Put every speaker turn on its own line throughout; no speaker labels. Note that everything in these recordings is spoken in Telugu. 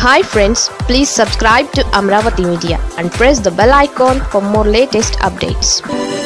hi friends please subscribe to Amaravati media and press the bell icon for more latest updates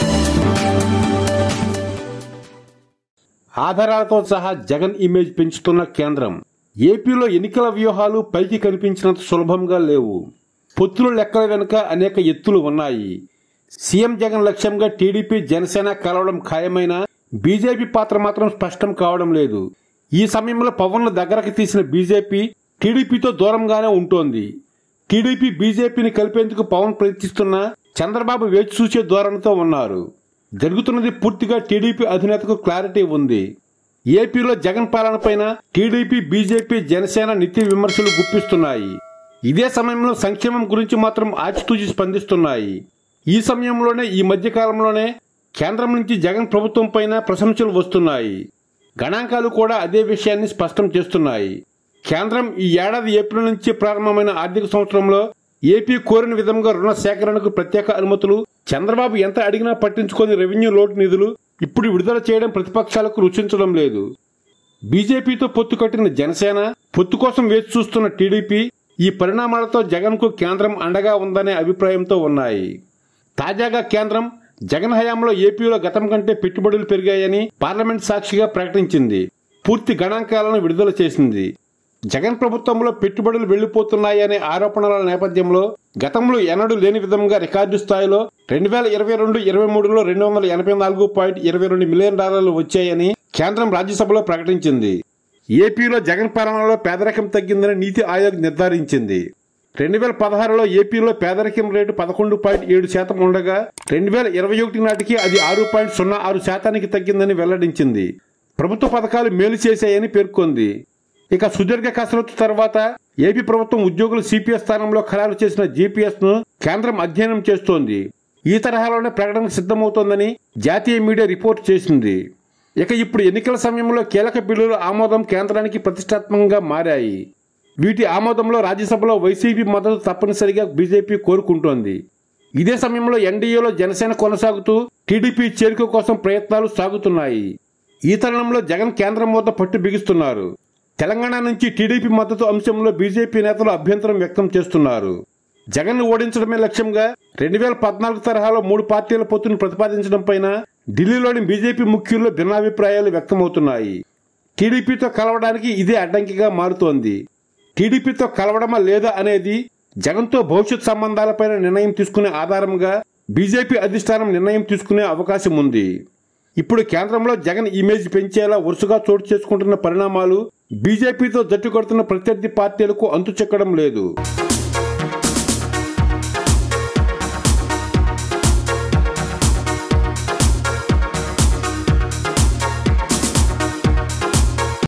ఆధారాలతో సహా జగన్ ఇమేజ్ పెంచుతున్న కేంద్రం ఏపీలో ఎన్నికల వ్యూహాలు పైకి కనిపించినంత సులభంగా లేవు పొత్తుల లెక్కల వెనుక అనేక ఎత్తులు ఉన్నాయి సీఎం జగన్ లక్ష్యంగా టీడీపీ జనసేన కలవడం ఖాయమైన బీజేపీ పాత్ర మాత్రం స్పష్టం కావడం లేదు ఈ సమయంలో పవన్ను దగ్గరకు తీసిన బీజేపీ టీడీపీతో దూరంగానే ఉంటోంది టీడీపీ బీజేపీని కలిపేందుకు పవన్ ప్రయత్నిస్తున్నా చంద్రబాబు వేచి చూసే ధోరణితో ఉన్నారు జరుగుతున్నది పూర్తిగా టీడీపీ అధినేతకు క్లారిటీ ఉంది ఏపీలో జగన్ పాలనపైన టీడీపీ బీజేపీ జనసేన నిత్య విమర్శలు గుప్పిస్తున్నాయి ఇదే సమయంలో సంక్షేమం గురించి మాత్రం ఆచితూచి స్పందిస్తున్నాయి ఈ సమయంలోనే ఈ మధ్య కాలంలోనే కేంద్రం నుంచి జగన్ ప్రభుత్వం పైన ప్రశంసలు వస్తున్నాయి గణాంకాలు కూడా అదే విషయాన్ని స్పష్టం చేస్తున్నాయి కేంద్రం ఈ ఏడాది ఏప్రిల్ నుంచి ప్రారంభమైన ఆర్థిక సంవత్సరంలో ఏపీ కోరిన విధంగా రుణ సేకరణకు ప్రత్యేక అనుమతులు చంద్రబాబు ఎంత అడిగినా పట్టించుకొని రెవెన్యూ లోటు నిధులు ఇప్పుడు విడుదల చేయడం ప్రతిపక్షాలకు రుచించడం లేదు బీజేపీతో పొత్తు కట్టిన జనసేన పొత్తు కోసం వేచి చూస్తున్న టీడీపీ ఈ పరిణామాలతో జగన్కు కేంద్రం అండగా ఉందనే అభిప్రాయంతో ఉన్నాయి తాజాగా కేంద్రం జగన్ హయాంలో ఏపీలో గతం కంటే పెట్టుబడులు పెరిగాయని పార్లమెంట్ సాక్షిగా ప్రకటించింది పూర్తి గణాంకాలను విడుదల చేసింది జగన్ ప్రభుత్వంలో పెట్టుబడులు వెళ్లిపోతున్నాయనే ఆరోపణల నేపథ్యంలో గతంలో ఎన్నడూ లేని విధంగా రికార్డు స్థాయిలో రెండు వేల ఇరవై రెండు ఇరవై మూడులో రెండు వందల ఎనభై నాలుగు పాయింట్ ఇరవై రెండు మిలియన్ డాలర్లు వచ్చాయని కేంద్రం రాజ్యసభలో ప్రకటించింది ఏపీలో జగన్ పాలనలో పేదరికం తగ్గిందని నీతి ఆయోగ్ నిర్ధారించింది రెండు వేల పదహారులో ఏపీలో పేదరికం రేటు పదకొండు పాయింట్ ఏడు శాతం ఉండగా రెండు వేల ఇరవై ఒకటి నాటికి అది ఆరు పాయింట్ సున్నా ఆరు శాతానికి తగ్గిందని వెల్లడించింది ప్రభుత్వ పథకాలు మేలు చేశాయని పేర్కొంది ఇక సుదీర్ఘ కసరత్తు తర్వాత ఏపీ ప్రభుత్వం ఉద్యోగులు సిపిఎస్ స్థానంలో ఖరారు చేసిన జీపీఎస్ ను కేంద్రం అధ్యయనం చేస్తోంది ఈ తరహాలోనే ప్రకటన సిద్ధమవుతోందని జాతీయ మీడియా రిపోర్ట్ చేసింది ఇక ఇప్పుడు ఎన్నికల సమయంలో కీలక బిల్లుల ఆమోదం కేంద్రానికి ప్రతిష్టాత్మకంగా మారాయి వీటి ఆమోదంలో రాజ్యసభలో వైసీపీ మద్దతు తప్పనిసరిగా బీజేపీ కోరుకుంటోంది ఇదే సమయంలో ఎన్డీఏలో జనసేన కొనసాగుతూ టీడీపీ చేరిక కోసం ప్రయత్నాలు సాగుతున్నాయి ఈ తరుణంలో జగన్ కేంద్రం వద్ద పట్టు బిగిస్తున్నారు తెలంగాణ నుంచి టీడీపీ మద్దతు అంశంలో బీజేపీ నేతలు అభ్యంతరం వ్యక్తం చేస్తున్నారు జగన్ ఓడించడమే లక్ష్యంగా రెండు వేల పద్నాలుగు తరహాలో మూడు పార్టీల పొత్తును ప్రతిపాదించడం పైన ఢిల్లీలోని బీజేపీ ముఖ్యుల్లో భిన్నాభిప్రాయాలు వ్యక్తమవుతున్నాయి టీడీపీతో కలవడానికి ఇదే అడ్డంకిగా మారుతోంది టీడీపీతో కలవడమా లేదా అనేది జగన్తో భవిష్యత్ సంబంధాలపైన నిర్ణయం తీసుకునే ఆధారంగా బీజేపీ అధిష్టానం నిర్ణయం తీసుకునే అవకాశం ఉంది ఇప్పుడు కేంద్రంలో జగన్ ఇమేజ్ పెంచేలా వరుసగా చోటు చేసుకుంటున్న పరిణామాలు బీజేపీతో జట్టు కొడుతున్న ప్రత్యర్థి పార్టీలకు అంతు చెక్కడం లేదు